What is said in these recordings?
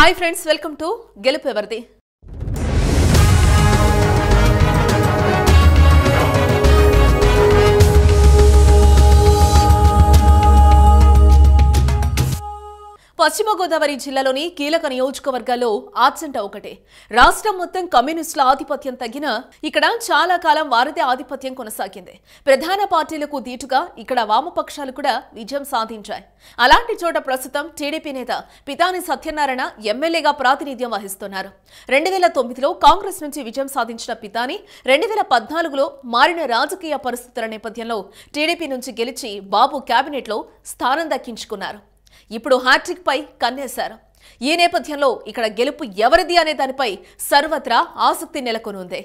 hi friends welcome to గెలుపు ఎవరిది పశ్చిమ గోదావరి జిల్లాలోని కీలక నియోజకవర్గాల్లో ఆచంట ఒకటే రాష్ట్రం మొత్తం కమ్యూనిస్టుల ఆధిపత్యం తగ్గిన ఇక్కడ చాలా కాలం వారిదే ఆధిపత్యం కొనసాగింది ప్రధాన పార్టీలకు దీటుగా ఇక్కడ వామపక్షాలు కూడా విజయం సాధించాయి అలాంటి చోట ప్రస్తుతం టీడీపీ నేత పితాని సత్యనారాయణ ఎమ్మెల్యేగా ప్రాతినిధ్యం వహిస్తున్నారు రెండు వేల తొమ్మిదిలో కాంగ్రెస్ నుంచి విజయం సాధించిన పితాని రెండు వేల పద్నాలుగులో మారిన రాజకీయ పరిస్థితుల నేపథ్యంలో టీడీపీ నుంచి గెలిచి బాబు కేబినెట్లో స్థానం దక్కించుకున్నారు ఇప్పుడు హ్యాట్రిక్ పై కన్నేశారు ఈ నేపథ్యంలో ఇక్కడ గెలుపు ఎవరిది అనే దానిపై సర్వత్రా ఆసక్తి నెలకొనుంది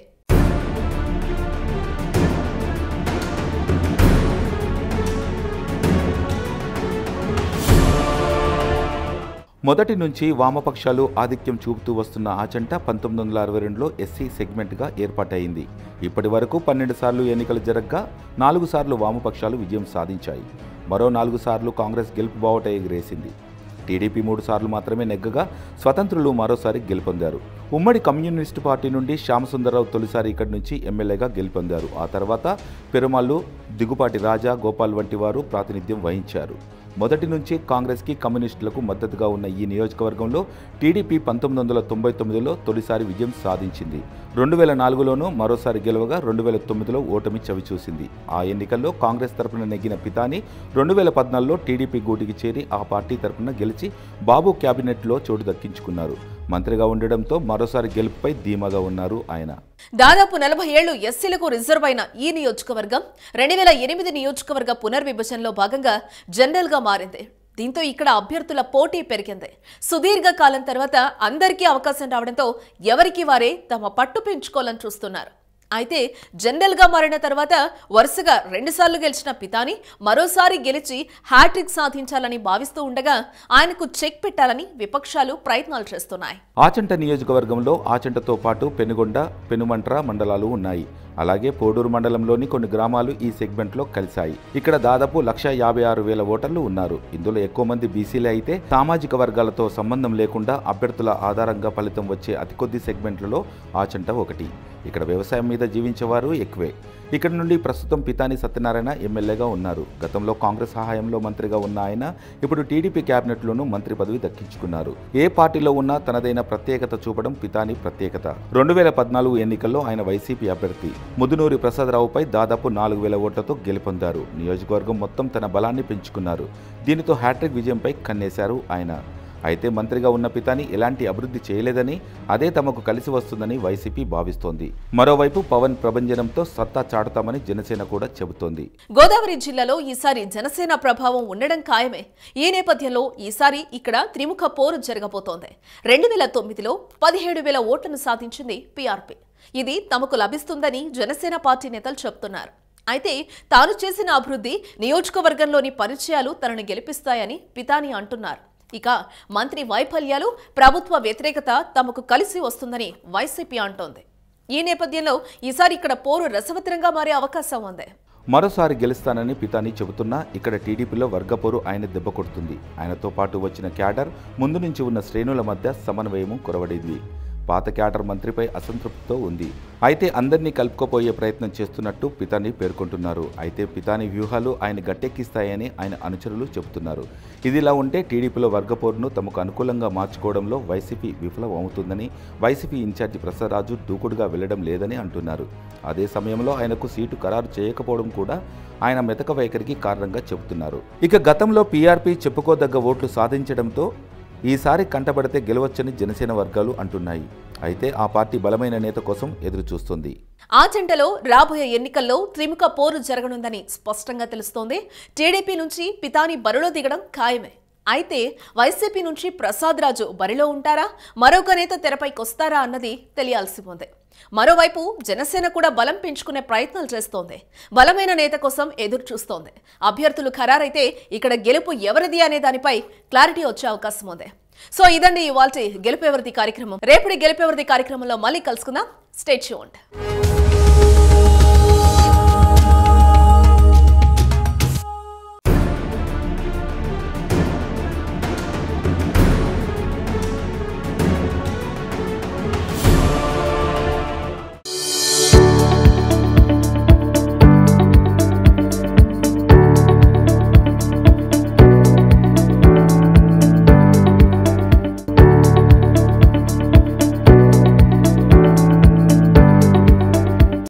మొదటి నుంచి వామపక్షాలు ఆధిక్యం చూపుతూ వస్తున్న ఆచంట పంతొమ్మిది వందల అరవై రెండులో ఎస్సీ సెగ్మెంట్గా ఏర్పాటైంది ఇప్పటి వరకు పన్నెండు సార్లు ఎన్నికలు జరగగా నాలుగు సార్లు వామపక్షాలు విజయం సాధించాయి మరో నాలుగు సార్లు కాంగ్రెస్ గెలుపు బావట ఎగిరేసింది టీడీపీ మూడు సార్లు మాత్రమే నెగ్గగా స్వతంత్రులు మరోసారి గెలుపొందారు ఉమ్మడి కమ్యూనిస్టు పార్టీ నుండి శ్యామసుందరరావు తొలిసారి ఇక్కడి నుంచి ఎమ్మెల్యేగా గెలుపొందారు ఆ తర్వాత పెరుమాళ్ళు దిగుపాటి రాజా గోపాల్ వంటి వారు ప్రాతినిధ్యం వహించారు మొదటి నుంచి కాంగ్రెస్కి కమ్యూనిస్టులకు మద్దతుగా ఉన్న ఈ నియోజకవర్గంలో టీడీపీ పంతొమ్మిది వందల తొంభై తొమ్మిదిలో తొలిసారి విజయం సాధించింది రెండు వేల నాలుగులోనూ మరోసారి గెలవగా రెండు వేల తొమ్మిదిలో ఓటమి చవిచూసింది ఆ ఎన్నికల్లో కాంగ్రెస్ తరపున నెగ్గిన పితాని రెండు వేల పద్నాలుగులో టీడీపీ గూటికి చేరి ఆ పార్టీ తరపున గెలిచి బాబు క్యాబినెట్లో చోటు దక్కించుకున్నారు మంత్రిగా ఉండడంతో మరోసారి గెలుపుపై ధీమాగా ఉన్నారు ఆయన దాదాపు నలభై ఏళ్లు ఎస్సీలకు రిజర్వ్ అయిన ఈ నియోజకవర్గం రెండు వేల ఎనిమిది నియోజకవర్గ పునర్విభజనలో భాగంగా జనరల్ గా మారింది దీంతో ఇక్కడ అభ్యర్థుల పోటీ పెరిగింది సుదీర్ఘ కాలం తర్వాత అందరికీ అవకాశం రావడంతో ఎవరికి వారే తమ పట్టు పెంచుకోవాలని చూస్తున్నారు అయితే జనరల్ గా మారిన తర్వాత వరుసగా రెండుసార్లు గెలిచిన పితాని మరోసారి గెలిచి హ్యాట్రిక్ సాధించాలని భావిస్తూ ఉండగా ఆయనకు చెక్ పెట్టాలని విపక్షాలు ప్రయత్నాలు చేస్తున్నాయి ఆచంట నియోజకవర్గంలో ఆచంటతో పాటు పెనుగొండ పెనుమంట్ర మండలాలు ఉన్నాయి అలాగే పోడూరు మండలంలోని కొన్ని గ్రామాలు ఈ సెగ్మెంట్లో కలిశాయి ఇక్కడ దాదాపు లక్ష యాభై ఆరు వేల ఓటర్లు ఉన్నారు ఇందులో ఎక్కువ మంది బీసీలే అయితే సామాజిక వర్గాలతో సంబంధం లేకుండా అభ్యర్థుల ఆధారంగా ఫలితం వచ్చే అతి కొద్ది సెగ్మెంట్లలో ఆచంట ఒకటి ఇక్కడ వ్యవసాయం మీద జీవించేవారు ఎక్కువే ఇక్కడ నుండి ప్రస్తుతం పితాని సత్యనారాయణ ఎమ్మెల్యేగా ఉన్నారు గతంలో కాంగ్రెస్ సహాయంలో మంత్రిగా ఉన్న ఆయన ఇప్పుడు టీడీపీ క్యాబినెట్లోనూ మంత్రి పదవి దక్కించుకున్నారు ఏ పార్టీలో ఉన్నా తనదైన ప్రత్యేకత చూపడం పితాని ప్రత్యేకత రెండు వేల పద్నాలుగు ఎన్నికల్లో ఆయన వైసీపీ అభ్యర్థి ముదునూరి ప్రసాదరావుపై దాదాపు నాలుగు వేల ఓట్లతో గెలుపొందారు నియోజకవర్గం మొత్తం తన బలాన్ని పెంచుకున్నారు దీనితో హ్యాట్రిక్ విజయంపై కన్నేశారు ఆయన అయితే మంత్రిగా ఉన్న పితాని ఎలాంటి అభివృద్ధి చేయలేదని అదే తమకు కలిసి వస్తుందని వైసీపీ భావిస్తోంది మరోవైపు పవన్ ప్రభంజనంతో సత్తా చాటుతామని జనసేన కూడా చెబుతోంది గోదావరి జిల్లాలో ఈసారి జనసేన ప్రభావం ఉండడం ఖాయమే ఈ నేపథ్యంలో ఈసారి ఇక్కడ త్రిముఖ పోరు జరగబోతోంది రెండు వేల తొమ్మిదిలో పదిహేడు వేల ఓట్లను సాధించింది పీఆర్పీ ఇది తమకు లభిస్తుందని జనసేన పార్టీ నేతలు చెబుతున్నారు అయితే తాను చేసిన అభివృద్ధి నియోజకవర్గంలోని పరిచయాలు తనను గెలిపిస్తాయని పితాని అంటున్నారు ఇక మంత్రి వైఫల్యాలు ప్రభుత్వ వ్యతిరేకత తమకు కలిసి వస్తుందని వైసీపీ అంటోంది ఈ నేపథ్యంలో ఈసారి ఇక్కడ పోరు రసవత్తరంగా మారే అవకాశం ఉంది మరోసారి గెలుస్తానని పితాని చెబుతున్నా ఇక్కడ టీడీపీలో వర్గపోరు ఆయన దెబ్బ కొడుతుంది ఆయనతో పాటు వచ్చిన క్యాడర్ ముందు నుంచి ఉన్న శ్రేణుల మధ్య సమన్వయము కొరవడింది పాత క్యాడర్ మంత్రిపై అసంతృప్తితో ఉంది అయితే అందరినీ కలుపుకోపోయే ప్రయత్నం చేస్తున్నట్టు పితాని పేర్కొంటున్నారు అయితే పితాని వ్యూహాలు ఆయన గట్టెక్కిస్తాయని ఆయన అనుచరులు చెబుతున్నారు ఇదిలా ఉంటే టీడీపీలో వర్గపోరును తమకు అనుకూలంగా మార్చుకోవడంలో వైసీపీ విఫలం అవుతుందని వైసీపీ ఇన్ఛార్జి ప్రసాదరాజు దూకుడుగా వెళ్లడం లేదని అంటున్నారు అదే సమయంలో ఆయనకు సీటు ఖరారు చేయకపోవడం కూడా ఆయన మెతక వైఖరికి కారణంగా చెబుతున్నారు ఇక గతంలో పీఆర్పీ చెప్పుకోదగ్గ ఓట్లు సాధించడంతో ఈసారి కంటబడితే గెలవచ్చని జనసేన వర్గాలు అంటున్నాయి అయితే ఆ పార్టీ బలమైన నేత కోసం ఎదురు చూస్తుంది ఆ జంటలో రాబోయే ఎన్నికల్లో త్రిముఖ పోరు జరగనుందని స్పష్టంగా తెలుస్తోంది టీడీపీ నుంచి పితాని బరిలో దిగడం ఖాయమే అయితే వైసీపీ నుంచి ప్రసాద్ రాజు బరిలో ఉంటారా మరొక నేత తెరపైకొస్తారా అన్నది తెలియాల్సి ఉంది మరోవైపు జనసేన కూడా బలం పెంచుకునే ప్రయత్నాలు చేస్తోంది బలమైన నేత కోసం ఎదురు చూస్తోంది అభ్యర్థులు ఖరారైతే ఇక్కడ గెలుపు ఎవరిది అనే దానిపై క్లారిటీ వచ్చే అవకాశం ఉంది సో ఇదండి ఇవాల్టి గెలుపెవరిది కార్యక్రమం రేపటి గెలుపెవరిది కార్యక్రమంలో మళ్ళీ కలుసుకుందాం స్టేట్ చూడండి